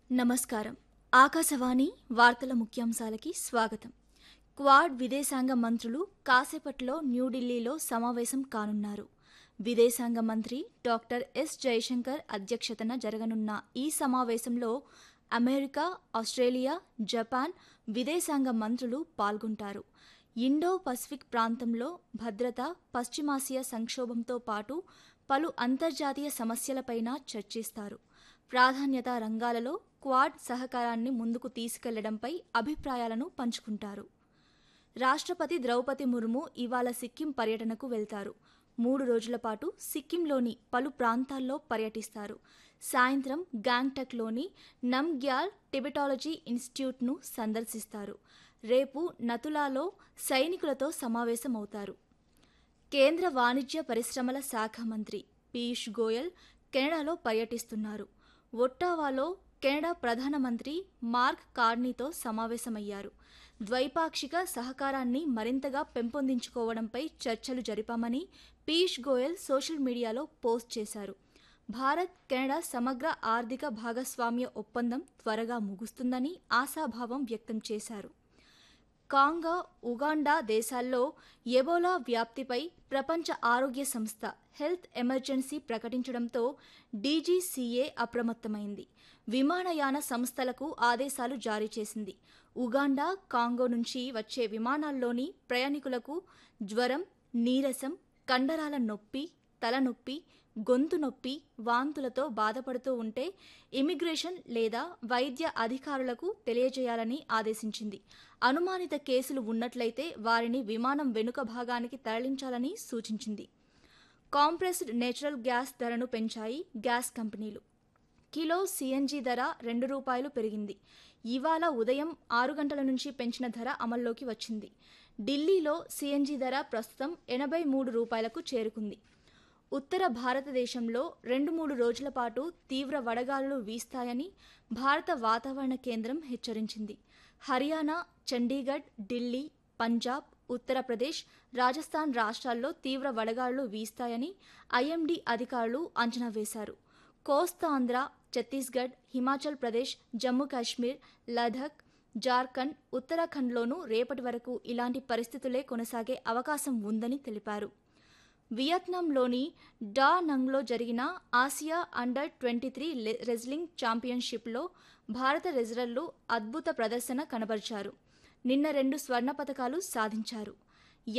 నమస్కారం ఆకాశవాణి వార్తల ముఖ్యాంశాలకి స్వాగతం క్వాడ్ విదేశాంగ మంత్రులు కాసేపట్లో న్యూఢిల్లీలో సమావేశం కానున్నారు విదేశాంగ మంత్రి డాక్టర్ ఎస్ జయశంకర్ అధ్యక్షతన జరగనున్న ఈ సమావేశంలో అమెరికా ఆస్ట్రేలియా జపాన్ విదేశాంగ మంత్రులు పాల్గొంటారు ఇండో పసిఫిక్ ప్రాంతంలో భద్రత పశ్చిమాసియా సంక్షోభంతో పాటు పలు అంతర్జాతీయ సమస్యలపైన చర్చిస్తారు ప్రాధాన్యత రంగాలలో క్వాడ్ సహకారాన్ని ముందుకు తీసుకెళ్లడంపై అభిప్రాయాలను పంచుకుంటారు రాష్ట్రపతి ద్రౌపది ముర్ము ఇవాళ సిక్కిం పర్యటనకు వెళ్తారు మూడు రోజుల పాటు సిక్కింలోని పలు ప్రాంతాల్లో పర్యటిస్తారు సాయంత్రం గ్యాంగ్టక్లోని నమ్గ్యాల్ టిబెటాలజీ ఇన్స్టిట్యూట్ను సందర్శిస్తారు రేపు నతులాలో సైనికులతో సమావేశమవుతారు కేంద్ర వాణిజ్య పరిశ్రమల శాఖ మంత్రి పీయూష్ గోయల్ కెనడాలో పర్యటిస్తున్నారు ఒట్టావాలో కెనడా ప్రధానమంత్రి మార్క్ కార్నీతో సమావేశమయ్యారు ద్వైపాక్షిక సహకారాన్ని మరింతగా పెంపొందించుకోవడంపై చర్చలు జరిపామని Piyush Goyal social media post చేశారు భారత్ కెనడా సమగ్ర ఆర్థిక భాగస్వామ్య ఒప్పందం త్వరగా ముగుస్తుందని ఆశాభావం వ్యక్తం చేశారు కాంగా ఉగాండా దేశాల్లో ఎబోలా వ్యాప్తిపై ప్రపంచ ఆరోగ్య సంస్థ హెల్త్ ఎమర్జెన్సీ ప్రకటించడంతో డీజీసీఏ అప్రమత్తమైంది విమానయాన సంస్థలకు ఆదేశాలు జారీ చేసింది ఉగాండా కాంగో నుంచి వచ్చే విమానాల్లోని ప్రయాణికులకు జ్వరం నీరసం కండరాల నొప్పి తలనొప్పి గొంతు నొప్పి వాంతులతో బాధపడుతూ ఉంటే ఇమిగ్రేషన్ లేదా వైద్య అధికారులకు తెలియజేయాలని ఆదేశించింది అనుమానిత కేసులు ఉన్నట్లయితే వారిని విమానం వెనుక భాగానికి తరలించాలని సూచించింది కాంప్రెస్డ్ నేచురల్ గ్యాస్ ధరను పెంచాయి గ్యాస్ కంపెనీలు కిలో సీఎన్జీ ధర రెండు రూపాయలు పెరిగింది ఇవాళ ఉదయం ఆరు గంటల నుంచి పెంచిన ధర అమల్లోకి వచ్చింది ఢిల్లీలో సీఎన్జీ ధర ప్రస్తుతం ఎనభై మూడు రూపాయలకు చేరుకుంది ఉత్తర భారతదేశంలో రెండు మూడు రోజుల పాటు తీవ్ర వడగాలులు వీస్తాయని భారత వాతావరణ కేంద్రం హెచ్చరించింది హర్యానా చండీగఢ్ ఢిల్లీ పంజాబ్ ఉత్తరప్రదేశ్ రాజస్థాన్ రాష్ట్రాల్లో తీవ్ర వడగాలులు వీస్తాయని ఐఎండీ అధికారులు అంచనా వేశారు కోస్తాంధ్ర ఛత్తీస్గఢ్ హిమాచల్ ప్రదేశ్ జమ్మూ కాశ్మీర్ లదఖ్ జార్ఖండ్ ఉత్తరాఖండ్లోనూ రేపటి వరకు ఇలాంటి పరిస్థితులే కొనసాగే అవకాశం ఉందని తెలిపారు వియత్నాంలోని డా నంగ్లో జరిగిన ఆసియా అండర్ ట్వంటీ త్రీ రెజ్లింగ్ ఛాంపియన్షిప్లో భారత రెజ్లర్లు అద్భుత ప్రదర్శన కనబరిచారు నిన్న రెండు స్వర్ణ పతకాలు సాధించారు